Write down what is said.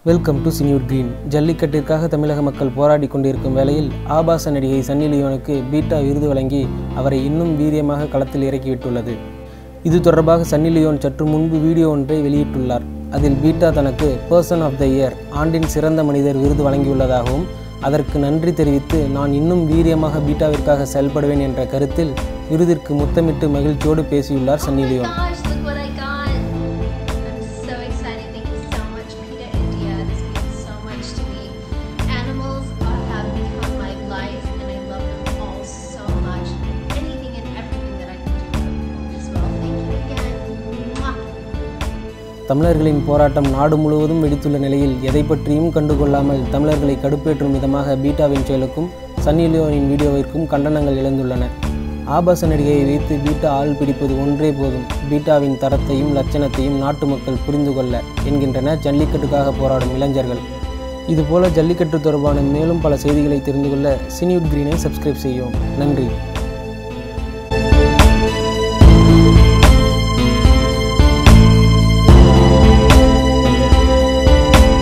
Welcome to சினியூட் green ஜல்லிக்கட்டிற்காக தமிழக மக்கள் போராடி கொண்டிருக்கும் வேளையில் ஆபாச நடிகை சன்னி லியோனுக்கு பீட்டா விருது வழங்கி அவரை இன்னும் வீரியமாக களத்தில் இறக்கிவிட்டுள்ளது இது தொடர்பாக சன்னி லியோன் சற்று முன்பு வீடியோ ஒன்றை வெளியிட்டுள்ளார் அதில் பீட்டா தனக்கு பர்சன் ஆஃப் த இயர் ஆண்டின் சிறந்த மனிதர் விருது வழங்கியுள்ளதாகவும் அதற்கு நன்றி தெரிவித்து நான் இன்னும் வீரியமாக பீட்டாவிற்காக செயல்படுவேன் என்ற கருத்தில் விருதிற்கு முத்தமிட்டு மகிழ்ச்சியோடு பேசியுள்ளார் Sunny Leone Gosh, look what I got. I'm so excited. Thank you so much, Peter India. This means so much to me. Animals are, have become my life, and I love them all so much. Anything and everything that I can do for people as well. Thank you again. Mwah. தமிழர்களின் போராட்டம் நாடு முழுவதும் வெடித்துள்ள நிலையில் எதை பற்றியும் கண்டுகொள்ளாமல் தமிழர்களை கடுப்பேற்றும் விதமாக பீட்டாவின் செயலுக்கும் சன்னி லியோனின் வீடியோவிற்கும் கண்டனங்கள் எழுந்துள்ளன ஆபாச நடிகையை வைத்து பீட்டா ஆள் பிடிப்பது ஒன்றே போதும் பீட்டாவின் தரத்தையும் லட்சணத்தையும் நாட்டு மக்கள் புரிந்து கொள்ள என்கின்றன ஜல்லிக்கட்டுக்காக போராடும் இளைஞர்கள் இதுபோல ஜல்லிக்கட்டு தொடர்பான மேலும் பல செய்திகளை தெரிந்து கொள்ள சினியூட் கிரீனை சப்ஸ்கிரைப் செய்யும் நன்றி